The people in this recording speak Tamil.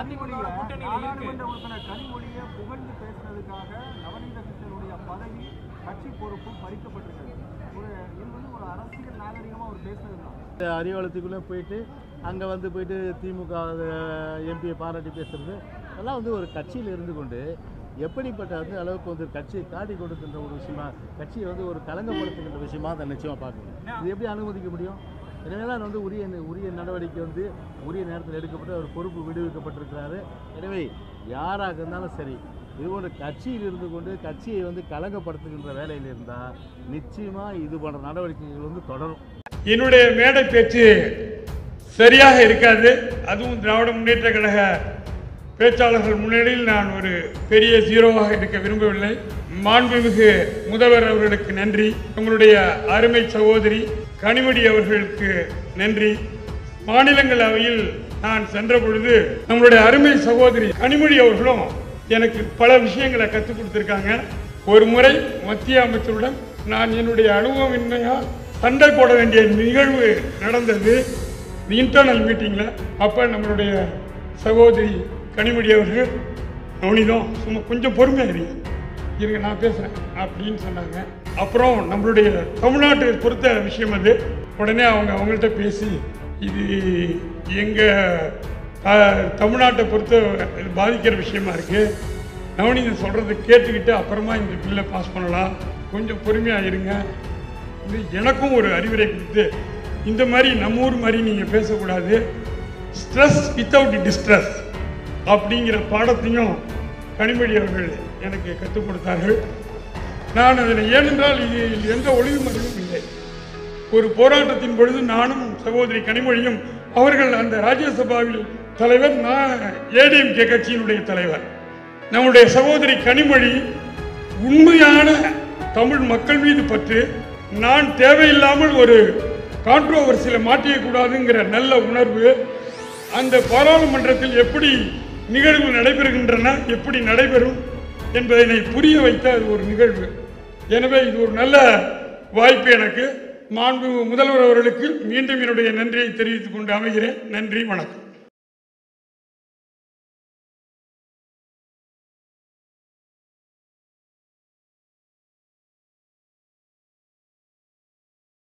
அதிமுக கூட்டணியில இருக்கு நாடாளுமன்ற உறுப்பினர் கனிமொழியை புகழ்ந்து பேசுனதுக்காக நவநீத கிருஷ்ணனுடைய பதவி கட்சி பொறுப்பு பறிக்கப்பட்டிருக்கிறது ஒரு இது வந்து ஒரு அரசியல் நாகரிகமா அவர் பேசுனது தான் அறிவாலயத்துக்குள்ளே போயிட்டு அங்கே வந்து போயிட்டு திமுக எம்பியை பாராட்டி பேசுறது அதெல்லாம் வந்து ஒரு கட்சியில் இருந்து கொண்டு எப்படிப்பட்ட வந்து அளவுக்கு வந்து கட்சியை காட்டி கொடுக்கின்ற ஒரு விஷயமா கட்சியை வந்து ஒரு கலங்கப்படுத்துகின்ற விஷயமா அதை நிச்சயமாக பார்க்கணும் இது எப்படி அனுமதிக்க முடியும் எனவே தான் வந்து உரிய உரிய நடவடிக்கை வந்து உரிய நேரத்தில் எடுக்கப்பட்டு அவர் பொறுப்பு விடுவிக்கப்பட்டிருக்கிறாரு எனவே யாராக இருந்தாலும் சரி இது போன்ற கட்சியில் இருந்து கொண்டு கட்சியை வந்து கலங்கப்படுத்துகின்ற வேலையில் இருந்தால் நிச்சயமாக இது போன்ற நடவடிக்கைகள் வந்து தொடரும் என்னுடைய மேடை பேச்சு சரியாக இருக்காது அதுவும் திராவிட முன்னேற்ற கழக பேச்சாளர்கள் முன்னிலையில் நான் ஒரு பெரிய ஜீரோவாக இருக்க விரும்பவில்லை மாண்புமிகு முதல்வர் அவர்களுக்கு நன்றி உங்களுடைய அருமை சகோதரி கனிமொழி அவர்களுக்கு நன்றி மாநிலங்களவையில் நான் சென்ற பொழுது நம்மளுடைய அருமை சகோதரி கனிமொழி அவர்களும் எனக்கு பல விஷயங்களை கற்றுக் கொடுத்துருக்காங்க ஒரு முறை மத்திய அமைச்சருடன் நான் என்னுடைய அனுபவமின்மையால் சண்டை போட வேண்டிய நிகழ்வு நடந்தது இன்டர்னல் மீட்டிங்கில் அப்போ நம்மளுடைய சகோதரி கனிமொழி அவர்கள் நவனிதம் சும்மா கொஞ்சம் பொறுமையாக இருங்க இருங்க நான் பேசுகிறேன் அப்படின்னு சொன்னாங்க அப்புறம் நம்மளுடைய தமிழ்நாட்டை பொறுத்த விஷயம் அது உடனே அவங்க அவங்கள்ட்ட பேசி இது எங்கள் தமிழ்நாட்டை பொறுத்த இது பாதிக்கிற விஷயமா இருக்குது நவனிதன் சொல்கிறத கேட்டுக்கிட்டு அப்புறமா இந்த பில்லை பாஸ் பண்ணலாம் கொஞ்சம் பொறுமையாக இருங்க இது எனக்கும் ஒரு அறிவுரை கொடுத்து இந்த மாதிரி நம்ம ஊர் மாதிரி நீங்கள் பேசக்கூடாது ஸ்ட்ரெஸ் வித்தவுட் டிஸ்ட்ரெஸ் அப்படிங்கிற பாடத்தையும் கனிமொழி அவர்கள் எனக்கு கற்றுக் கொடுத்தார்கள் நான் அதில் ஏனென்றால் இதில் எந்த ஒளிவு மறைவும் இல்லை ஒரு போராட்டத்தின் பொழுது நானும் சகோதரி கனிமொழியும் அவர்கள் அந்த ராஜ்யசபாவில் தலைவர் நான் ஏடிஎம்கே கட்சியினுடைய தலைவர் நம்முடைய சகோதரி கனிமொழி உண்மையான தமிழ் மக்கள் மீது பற்று நான் தேவையில்லாமல் ஒரு கான்ட்ரோவர்சியில் மாட்டியக்கூடாதுங்கிற நல்ல உணர்வு அந்த பாராளுமன்றத்தில் எப்படி நிகழ்வு நடைபெறுகின்றன எப்படி நடைபெறும் என்பதனை புரிய வைத்த அது ஒரு நிகழ்வு எனவே இது ஒரு நல்ல வாய்ப்பு எனக்கு மாண்பு முதல்வர் அவர்களுக்கு மீண்டும் என்னுடைய நன்றியை தெரிவித்துக் கொண்டு அமைகிறேன் நன்றி வணக்கம்